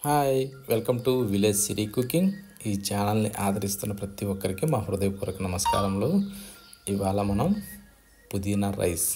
hi welcome to village Siri cooking ఈ ఛానల్ని ఆదరిస్తున్న ప్రతి ఒక్కరికి మా హృదయపూర్వక నమస్కారములు ఇవాళ మనం పుదీనా రైస్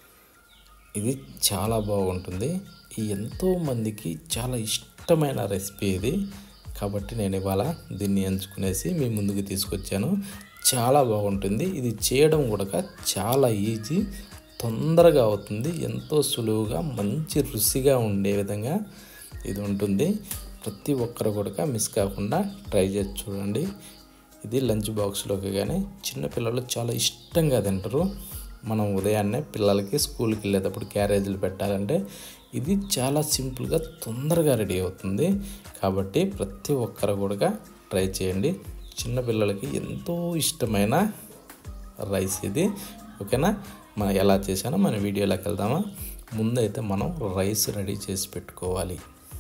ఇది చాలా బాగుంటుంది ఈ ఎంతో మందికి చాలా ఇష్టమైన రెసిపీ ఇది కాబట్టి నేను ఇవాళ దీన్ని ఎంచుకునేసి మీ ముందుకు తీసుకొచ్చాను చాలా బాగుంటుంది ఇది చేయడం కూడా చాలా ఈజీ తొందరగా అవుతుంది ఎంతో సులువుగా మంచి రుచిగా ఉండే విధంగా ఇది ఉంటుంది ప్రతి ఒక్కరు కూడా మిస్ కాకుండా ట్రై చేసి చూడండి ఇది లంచ్ బాక్స్లోకి కానీ చిన్నపిల్లలు చాలా ఇష్టంగా తింటారు మనం ఉదయాన్నే పిల్లలకి స్కూల్కి వెళ్ళేటప్పుడు క్యారేజీలు పెట్టాలంటే ఇది చాలా సింపుల్గా తొందరగా రెడీ అవుతుంది కాబట్టి ప్రతి ఒక్కరు కూడా ట్రై చేయండి చిన్నపిల్లలకి ఎంతో ఇష్టమైన రైస్ ఇది ఓకేనా మనం ఎలా చేసానో మన వీడియోలోకి వెళ్దామా ముందైతే మనం రైస్ రెడీ చేసి పెట్టుకోవాలి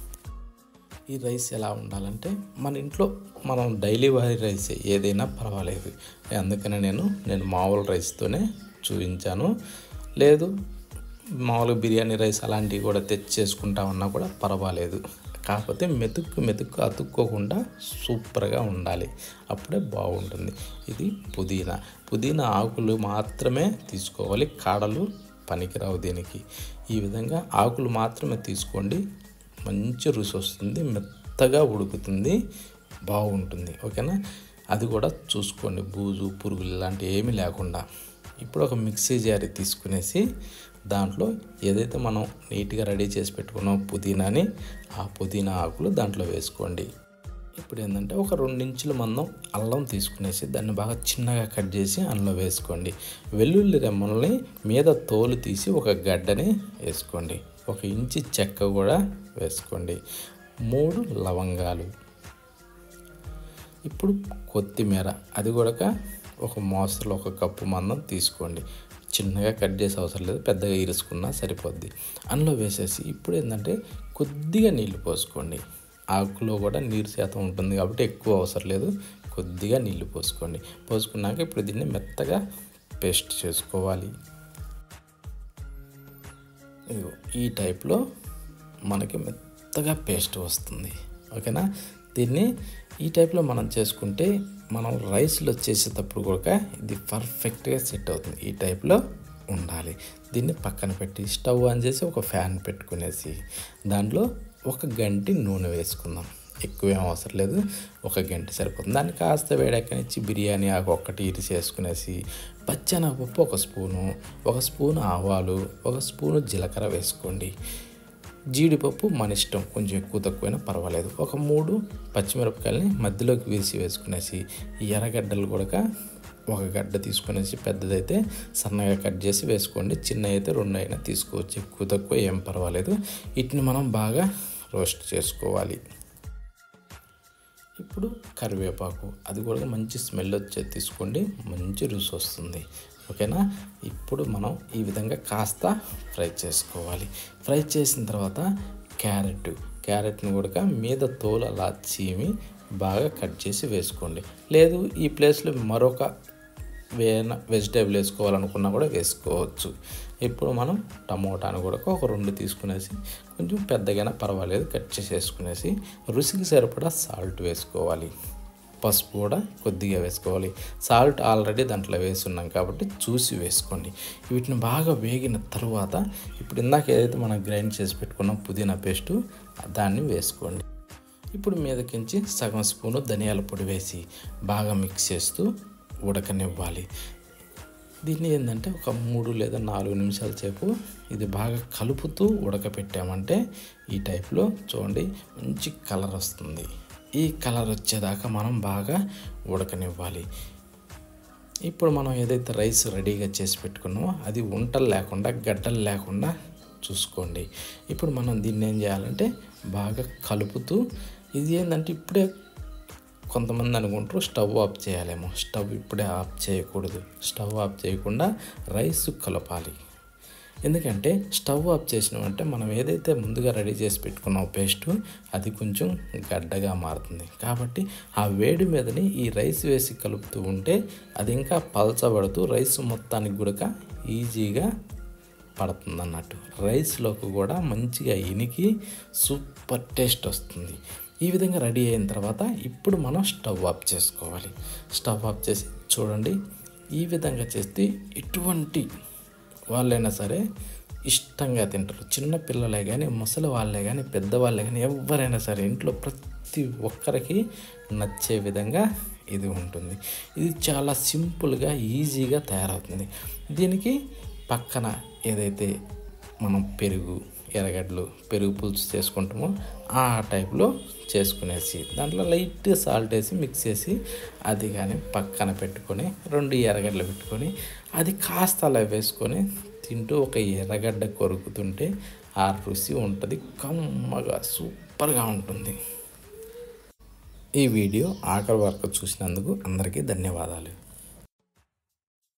ఈ రైస్ ఎలా ఉండాలంటే మన ఇంట్లో మనం డైలీ వారి రైస్ ఏదైనా పర్వాలేదు అందుకనే నేను నేను మామూలు రైస్తోనే చూపించాను లేదు మామూలుగా బిర్యానీ రైస్ అలాంటివి కూడా తెచ్చేసుకుంటా ఉన్నా కూడా పర్వాలేదు కాకపోతే మెతుక్కు మెతుక్కు అతుక్కోకుండా సూపర్గా ఉండాలి అప్పుడే బాగుంటుంది ఇది పుదీనా పుదీనా ఆకులు మాత్రమే తీసుకోవాలి కాడలు పనికిరావు దీనికి ఈ విధంగా ఆకులు మాత్రమే తీసుకోండి మంచి రుచి వస్తుంది మెత్తగా ఉడుకుతుంది బాగుంటుంది ఓకేనా అది కూడా చూసుకోండి బూజు పురుగులు ఇలాంటివి ఏమీ లేకుండా ఇప్పుడు ఒక మిక్సీ జారి తీసుకునేసి దాంట్లో ఏదైతే మనం నీట్గా రెడీ చేసి పెట్టుకున్నాం పుదీనాని ఆ పుదీనా ఆకులు దాంట్లో వేసుకోండి ఇప్పుడు ఏంటంటే ఒక రెండు ఇంచుల మందం అల్లం తీసుకునేసి దాన్ని బాగా చిన్నగా కట్ చేసి అందులో వేసుకోండి వెల్లుల్లి రెమ్మల్ని మీద తోలు తీసి ఒక గడ్డని వేసుకోండి ఒక ఇంచి చెక్క కూడా వేసుకోండి మూడు లవంగాలు ఇప్పుడు కొత్తిమీర అది కూడా ఒక మోస్తరులో ఒక కప్పు మందం తీసుకోండి చిన్నగా కట్ చేసే అవసరం లేదు పెద్దగా ఇరుసుకున్నా సరిపోద్ది అందులో వేసేసి ఇప్పుడు ఏంటంటే కొద్దిగా నీళ్లు పోసుకోండి ఆకులో కూడా నీరు శాతం ఉంటుంది కాబట్టి ఎక్కువ అవసరం లేదు కొద్దిగా నీళ్లు పోసుకోండి పోసుకున్నాక ఇప్పుడు దీన్ని మెత్తగా పేస్ట్ చేసుకోవాలి ఇదిగో ఈ టైప్లో మనకి మెత్తగా పేస్ట్ వస్తుంది ఓకేనా దీన్ని ఈ టైప్లో మనం చేసుకుంటే మనం రైస్లో చేసేటప్పుడు కూడా ఇది పర్ఫెక్ట్గా సెట్ అవుతుంది ఈ టైప్లో ఉండాలి దీన్ని పక్కన పెట్టి స్టవ్ ఆన్ చేసి ఒక ఫ్యాన్ పెట్టుకునేసి దాంట్లో ఒక గంటి నూనె వేసుకుందాం ఎక్కువేం అవసరం లేదు ఒక గంట సరిపోతుంది దాన్ని కాస్త వేడెక్కనిచ్చి బిర్యానీ ఆకు ఒక్కటి ఇరిసి వేసుకునేసి పచ్చెనగపప్పు ఒక స్పూను ఒక స్పూను ఆవాలు ఒక స్పూను జీలకర్ర వేసుకోండి జీడిపప్పు మన ఇష్టం కొంచెం ఎక్కువ తక్కువైనా పర్వాలేదు ఒక మూడు పచ్చిమిరపకాయలని మధ్యలోకి వేసి వేసుకునేసి ఈ ఎర్రగడ్డలు కూడా ఒక గడ్డ తీసుకునేసి పెద్దదైతే సన్నగా కట్ చేసి వేసుకోండి చిన్న అయితే రెండు అయినా తీసుకోవచ్చు ఎక్కువ తక్కువ ఏం పర్వాలేదు వీటిని మనం బాగా రోస్ట్ చేసుకోవాలి ఇప్పుడు కరివేపాకు అది కూడా మంచి స్మెల్ వచ్చేది తీసుకోండి మంచి రుచి వస్తుంది ఓకేనా ఇప్పుడు మనం ఈ విధంగా కాస్త ఫ్రై చేసుకోవాలి ఫ్రై చేసిన తర్వాత క్యారెట్ క్యారెట్ని కూడా మీద తోలు అలా చీమి బాగా కట్ చేసి వేసుకోండి లేదు ఈ ప్లేస్లో మరొక వేన వెజిటేబుల్ వేసుకోవాలనుకున్నా కూడా వేసుకోవచ్చు ఇప్పుడు మనం టమోటాను కూడా ఒక రెండు తీసుకునేసి కొంచెం పెద్దగానే పర్వాలేదు కట్ చేసి వేసుకునేసి రుచికి సరిపడా సాల్ట్ వేసుకోవాలి పసుపు కూడా కొద్దిగా వేసుకోవాలి సాల్ట్ ఆల్రెడీ దాంట్లో వేసున్నాం కాబట్టి చూసి వేసుకోండి వీటిని బాగా వేగిన తర్వాత ఇప్పుడు ఇందాక ఏదైతే మనం గ్రైండ్ చేసి పెట్టుకున్నాం పుదీనా పేస్టు దాన్ని వేసుకోండి ఇప్పుడు మీదకించి సగం స్పూను ధనియాల పొడి వేసి బాగా మిక్స్ చేస్తూ ఉడకనివ్వాలి దీన్ని ఏంటంటే ఒక మూడు లేదా నాలుగు నిమిషాల సేపు ఇది బాగా కలుపుతూ ఉడకపెట్టామంటే ఈ టైప్లో చూడండి మంచి కలర్ వస్తుంది ఈ కలర్ వచ్చేదాకా మనం బాగా ఉడకనివ్వాలి ఇప్పుడు మనం ఏదైతే రైస్ రెడీగా చేసి పెట్టుకున్నామో అది వంటలు లేకుండా గడ్డలు లేకుండా చూసుకోండి ఇప్పుడు మనం దీన్ని ఏం చేయాలంటే బాగా కలుపుతూ ఇది ఏంటంటే ఇప్పుడే కొంతమంది అనుకుంటారు స్టవ్ ఆఫ్ చేయాలేమో స్టవ్ ఇప్పుడే ఆఫ్ చేయకూడదు స్టవ్ ఆఫ్ చేయకుండా రైస్ కలపాలి ఎందుకంటే స్టవ్ ఆఫ్ చేసినామంటే మనం ఏదైతే ముందుగా రెడీ చేసి పెట్టుకున్నాం పేస్ట్ అది కొంచెం గడ్డగా మారుతుంది కాబట్టి ఆ వేడి మీదని ఈ రైస్ వేసి కలుపుతూ ఉంటే అది ఇంకా పలచబడుతూ రైస్ మొత్తానికి కూడా ఈజీగా పడుతుంది అన్నట్టు రైస్లోకి కూడా మంచిగా ఇనికి సూపర్ టేస్ట్ వస్తుంది ఈ విధంగా రెడీ అయిన తర్వాత ఇప్పుడు మనం స్టవ్ ఆఫ్ చేసుకోవాలి స్టవ్ ఆఫ్ చేసి చూడండి ఈ విధంగా చేస్తే ఎటువంటి వాళ్ళైనా సరే ఇష్టంగా తింటారు చిన్న పిల్లలే కానీ ముసలి వాళ్ళే కానీ పెద్దవాళ్ళే కానీ ఎవరైనా సరే ఇంట్లో ప్రతి ఒక్కరికి నచ్చే విధంగా ఇది ఉంటుంది ఇది చాలా సింపుల్గా ఈజీగా తయారవుతుంది దీనికి పక్కన ఏదైతే మనం పెరుగు ఎర్రగడ్డలు పెరుగు పులుసు చేసుకుంటామో ఆ టైప్లో చేసుకునేసి దాంట్లో లైట్ సాల్ట్ వేసి మిక్స్ చేసి అది కానీ పక్కన పెట్టుకొని రెండు ఎర్రగడ్డలు పెట్టుకొని అది కాస్త అలా వేసుకొని తింటూ ఒక ఎర్రగడ్డ కొరుకుతుంటే ఆ రుచి ఉంటుంది కమ్మగా సూపర్గా ఉంటుంది ఈ వీడియో ఆఖరి వరకు చూసినందుకు అందరికీ ధన్యవాదాలు